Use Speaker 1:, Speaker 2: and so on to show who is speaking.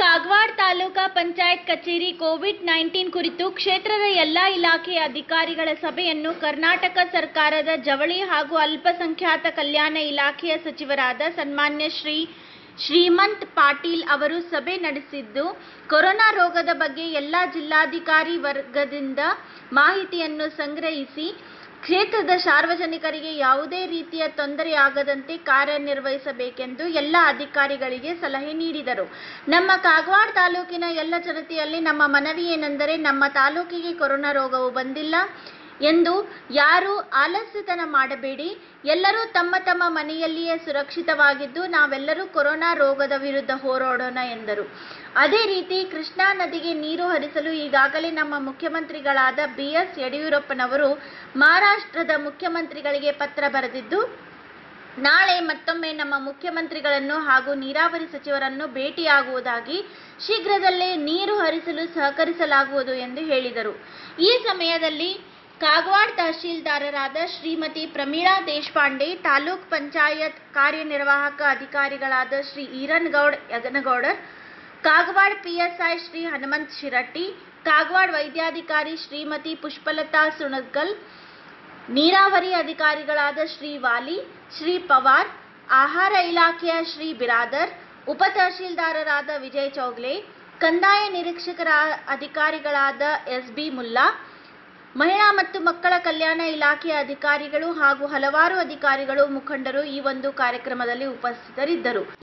Speaker 1: ಕಾಗವಾಡ ತಾಲೂಕಾ ಪಂಚಾಯತ್ ಕಚೇರಿ Covid nineteen ಕುರಿತು ಕ್ಷೇತ್ರದ ಎಲ್ಲಾ ಇಲಾಖೆಯ ಅಧಿಕಾರಿಗಳ ಸಭೆಯನ್ನು ಕರ್ನಾಟಕ ಸರ್ಕಾರದ ಜವಳಿ ಹಾಗೂ ಅಲ್ಪಸಂಖ್ಯಾತ ಕಲ್ಯಾಣ ಇಲಾಖೆಯ ಸಚಿವರಾದ ಸನ್ಮಾನ್ಯ ಶ್ರೀ ಶ್ರೀಮಂತ್ ಪಾಟೀಲ್ ಅವರು ಸಭೆ ನಡೆಸಿದ್ದು ಕೊರೋನಾ ರೋಗದ ಬಗ್ಗೆ ಎಲ್ಲ ಜಿಲ್ಲಾಧಿಕಾರಿ ವರ್ಗದಿಂದ ಮಾಹಿತಿಯನ್ನು ಸಂಗ್ರಹಿಸಿ ಕ್ಷೇತ್ರದ ಸಾರ್ವಜನಿಕರಿಗೆ ಯಾವುದೇ ರೀತಿಯ ತೊಂದರೆಯಾಗದಂತೆ ಕಾರ್ಯನಿರ್ವಹಿಸಬೇಕೆಂದು ಎಲ್ಲ ಅಧಿಕಾರಿಗಳಿಗೆ ಸಲಹೆ ನೀಡಿದರು ನಮ್ಮ ಕಾಗವಾಡ ತಾಲೂಕಿನ ಎಲ್ಲ ಜನತೆಯಲ್ಲಿ ನಮ್ಮ ಮನವಿ ಏನೆಂದರೆ ನಮ್ಮ ತಾಲೂಕಿಗೆ ಕೊರೋನಾ ರೋಗವು ಬಂದಿಲ್ಲ ಎಂದು ಯಾರೂ ಆಲಸ್ಯತನ ಮಾಡಬೇಡಿ ಎಲ್ಲರೂ ತಮ್ಮ ತಮ್ಮ ಮನೆಯಲ್ಲಿಯೇ ಸುರಕ್ಷಿತವಾಗಿದ್ದು ನಾವೆಲ್ಲರೂ ಕೊರೋನಾ ರೋಗದ ವಿರುದ್ಧ ಹೋರಾಡೋಣ ಎಂದರು ಅದೇ ರೀತಿ ಕೃಷ್ಣಾ ನದಿಗೆ ನೀರು ಹರಿಸಲು ಈಗಾಗಲೇ ನಮ್ಮ ಮುಖ್ಯಮಂತ್ರಿಗಳಾದ ಬಿ ಎಸ್ ಯಡಿಯೂರಪ್ಪನವರು ಮಹಾರಾಷ್ಟ್ರದ ಮುಖ್ಯಮಂತ್ರಿಗಳಿಗೆ ಪತ್ರ ಬರೆದಿದ್ದು ನಾಳೆ ಮತ್ತೊಮ್ಮೆ ನಮ್ಮ ಮುಖ್ಯಮಂತ್ರಿಗಳನ್ನು ಹಾಗೂ ನೀರಾವರಿ ಸಚಿವರನ್ನು ಭೇಟಿಯಾಗುವುದಾಗಿ ಶೀಘ್ರದಲ್ಲೇ ನೀರು ಹರಿಸಲು ಸಹಕರಿಸಲಾಗುವುದು ಎಂದು ಹೇಳಿದರು ಈ ಸಮಯದಲ್ಲಿ ಕಾಗವಾಡ ತಹಶೀಲ್ದಾರರಾದ ಶ್ರೀಮತಿ ಪ್ರಮೀಳಾ ದೇಶಪಾಂಡೆ ತಾಲೂಕ್ ಪಂಚಾಯತ್ ಕಾರ್ಯನಿರ್ವಾಹಕ ಅಧಿಕಾರಿಗಳಾದ ಶ್ರೀ ಈರನ್ಗೌಡ್ ಯಗನಗೌಡರ್ ಕಾಗವಾಡ ಪಿಎಸ್ಐ ಶ್ರೀ ಹನುಮಂತ್ ಶಿರಟ್ಟಿ ಕಾಗವಾಡ ವೈದ್ಯಾಧಿಕಾರಿ ಶ್ರೀಮತಿ ಪುಷ್ಪಲತಾ ಸುಣಗಲ್ ನೀರಾವರಿ ಅಧಿಕಾರಿಗಳಾದ ಶ್ರೀ ವಾಲಿ ಶ್ರೀ ಪವಾರ್ ಆಹಾರ ಇಲಾಖೆಯ ಶ್ರೀ ಬಿರಾದರ್ ಉಪ ತಹಶೀಲ್ದಾರರಾದ ವಿಜಯ್ ಚೌಗ್ಲೆ ಕಂದಾಯ ನಿರೀಕ್ಷಕರ ಅಧಿಕಾರಿಗಳಾದ ಎಸ್ ಬಿ ಮುಲ್ಲಾ ಮಹಿಳಾ ಮತ್ತು ಮಕ್ಕಳ ಕಲ್ಯಾಣ ಇಲಾಖೆಯ ಅಧಿಕಾರಿಗಳು ಹಾಗೂ ಹಲವಾರು ಅಧಿಕಾರಿಗಳು ಮುಖಂಡರು ಈ ಒಂದು ಕಾರ್ಯಕ್ರಮದಲ್ಲಿ ಉಪಸ್ಥಿತರಿದ್ದರು